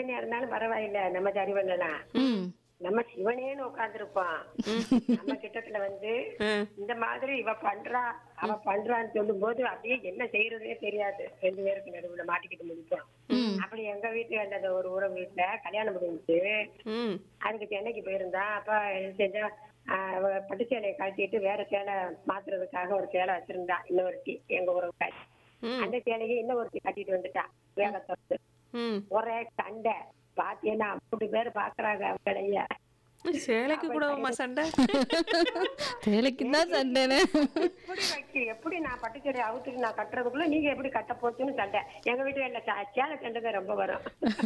கல்யாணியா இருந்தாலும் பரவாயில்ல நம்ம சரி பண்ணலாம் ம் நம்ம சிவனேன்னு உட்காந்துருப்போம் நம்ம கிட்டத்துல வந்து இந்த மாதிரி இவ பண்றா அவ பண்றான்னு சொல்லும் போது அப்படியே என்ன செய்யறதே தெரியாது ரெண்டு பேருக்கு நடுவுல மாட்டிக்கிட்டு முடிப்போம் அப்படி எங்க வீட்டுல அந்த ஒரு ஊர வீட்டுல கல்யாணம் முடிஞ்சுச்சு ம் அதுக்கு சென்னைக்கு போயிருந்தா அப்ப என்ன செஞ்சா ஆஹ் அவ பட்டு சேலையை கழட்டிட்டு வேற சேலை மாத்துறதுக்காக ஒரு சேலை வச்சிருந்தா இன்னொருத்தி எங்க உறவுக்காரி அந்த சேலையை இன்னொருத்தி கட்டிட்டு வந்துட்டா வேகத்தோடு ம் ஒரே சண்டை பாத்தீங்கன்னா மூணு பேர் பாக்குறாங்க அவங்களைய சேலைக்கு கூடவாமா சண்டை சேலைக்கு தான் சண்டைன்னு எப்படி வச்சு எப்படி நான் பட்டு சேலை அவுத்துட்டு நான் கட்டுறதுக்குள்ள நீங்க எப்படி கட்ட போச்சுன்னு சண்டை எங்க வீட்டு இல்ல சேலை சண்டை தான் ரொம்ப வரும்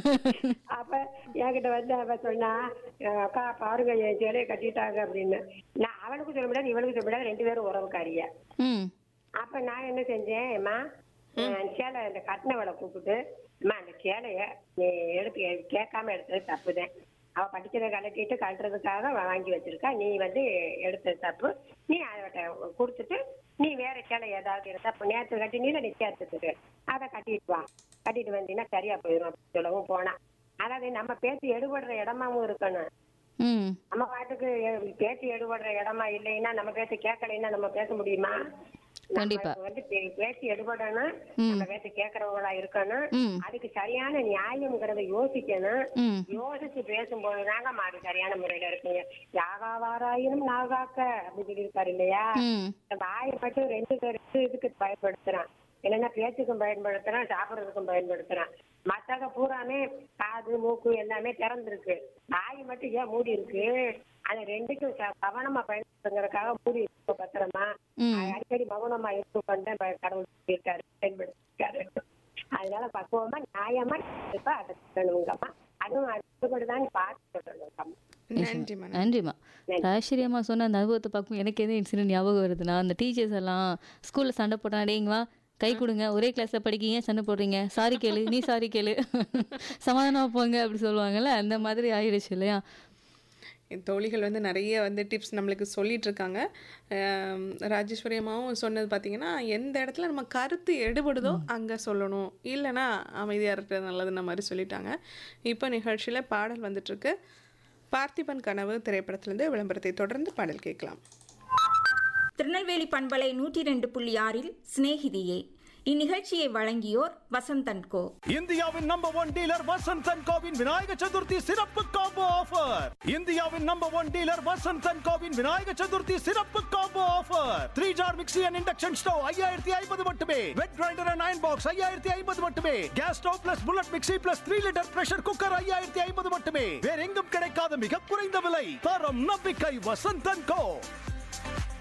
அப்ப என்கிட்ட வந்து அவ சொன்னா "அஹ் அக்கா பாருங்க என் சேலையை கட்டிட்டாங்க அப்படின்னு நான் அவனுக்கும் சொல்ல முடியாது இவனுக்கும் சொல்ல முடியாது ரெண்டு பேரும் உறவுக்காரிய ம் அப்ப நான் என்ன செஞ்சேன் அம்மா அஹ் சேலை இந்த கட்டினவளை கூப்பிட்டு அம்மா அந்த சேலைய நீ எடுத்து கேட்காம எடுத்தது தப்புதான் அவ படிச்சதை கலட்டிட்டு கழட்டுறதுக்காக அவ வாங்கி வச்சிருக்கா நீ வந்து எடுத்தது தப்பு நீ அவட்ட கொடுத்துட்டு நீ வேற சேலை ஏதாவது இருந்தா இப்ப நேத்து கட்டினீல நிச்சயத்துக்கு அதை கட்டிட்டு வா கட்டிட்டு வந்தீங்கன்னா சரியா போயிடும் அப்படின்னு சொல்லவும் போனா அதாவது நம்ம பேச்சு எடுபடுற இடமாவும் இருக்கணும் ம் நம்ம பாட்டுக்கு எ- பேச்சு எடுபடுற இடமா இல்லைன்னா நம்ம பேச்சு கேட்கலைன்னா நம்ம பேச முடியுமா கண்டிப்பா. நம்ம வந்து பே- பேச்சு எடுபடணும் நம்ம பேச்சு கேட்கறவங்களா இருக்கணும் ம். அதுக்கு சரியான நியாயம்ங்கிறத யோசிக்கணும் ம் யோசிச்சு பேசும்போது தாங்க மாடு சரியான முறையில இருக்குங்க யாகாவாராயினும் நாகாக்க அப்படின்னு சொல்லியிருக்காரு இல்லையா ம் இந்த வாயை மட்டும் ரெண்டு ரெண்டு இதுக்கு பயன்படுத்துறான் இல்லைன்னா பேச்சுக்கும் பயன்படுத்துறான் சாப்பிடுறதுக்கும் பயன்படுத்துறான் மத்தக பூராமே காது மூக்கு எல்லாமே திறந்திருக்கு வாய் மட்டும் ஏன் மூடி இருக்கு அது ரெண்டுக்கும் ச- கவனமா பயன்படுத்துங்கிறதுக்காக மூடி இருக்கு பத்திரமா ம். அது அடிக்கடி மௌனமா இருக்கும் கொண்டு கடவுள் சொல்லியிருக்காரு பயன்படுத்திருக்காரு அதனால பக்குவமா நியாயமா இருப்ப அதை சொல்லணுங்கம்மா அதுவும் அடுத்தபடிதான் பார்த்து சொல்லணுங்கம்மா நன்றிம்மா நன்றிம்மா ராஜஸ்ரீ அம்மா சொன்ன அந்த அனுபவத்தை பார்க்கும் எனக்கு எது இன்சிடென்ட் ஞாபகம் வருதுன்னா அந்த டீச்சர்ஸ் எல்லாம் ஸ்கூலில் சண்டை போட்டாங்க டேங்க வா கை கொடுங்க ஒரே கிளாஸில் படிக்கீங்க சண்டை போடுறீங்க சாரி கேளு நீ சாரி கேளு சமாதானமா போங்க அப்படி சொல்லுவாங்கல்ல அந்த மாதிரி ஆயிடுச்சு இல்லையா என் தோழிகள் வந்து நிறைய வந்து டிப்ஸ் நம்மளுக்கு சொல்லிட்டு இருக்காங்க ஆம், ராஜேஸ்வரி அம்மாவும் சொன்னது பார்த்தீங்கன்னா எந்த இடத்துல நம்ம கருத்து எடுபடுதோ அங்கே சொல்லணும் இல்லைன்னா அமைதியாக இருக்கிறது நல்லதுன்ன மாதிரி சொல்லிட்டாங்க இப்போ நிகழ்ச்சியில் பாடல் வந்துட்டுருக்கு பார்த்திபன் கனவு திரைப்படத்திலேருந்து விளம்பரத்தை தொடர்ந்து பாடல் கேட்கலாம் திருநெல்வேலி பண்பலை நூற்றி ரெண்டு புள்ளி ஆறில் சிநேகிதியே இந்நிகழ்ச்சியை வழங்கியோர் வசந்தன் கோ இந்தியாவின் number one dealer Vasanth and கோவின் விநாயக சதுர்த்தி சிறப்பு காம்போ ஆஃபர் இந்தியாவின் number one dealer Vasanth and கோவின் விநாயக சதுர்த்தி சிறப்பு combo offer three jar mixie and induction stove ஐயாயிரத்தி ஐம்பது மட்டுமே wet grinder and iron box ஐயாயிரத்தி ஐம்பது மட்டுமே gas stove plus bullet mixie plus three litre pressure cooker ஐயாயிரத்தி ஐம்பது மட்டுமே வேற எங்கும் கிடைக்காத மிக குறைந்த விலை தரம் நம்பிக்கை வசந்த் அண்ட் கோ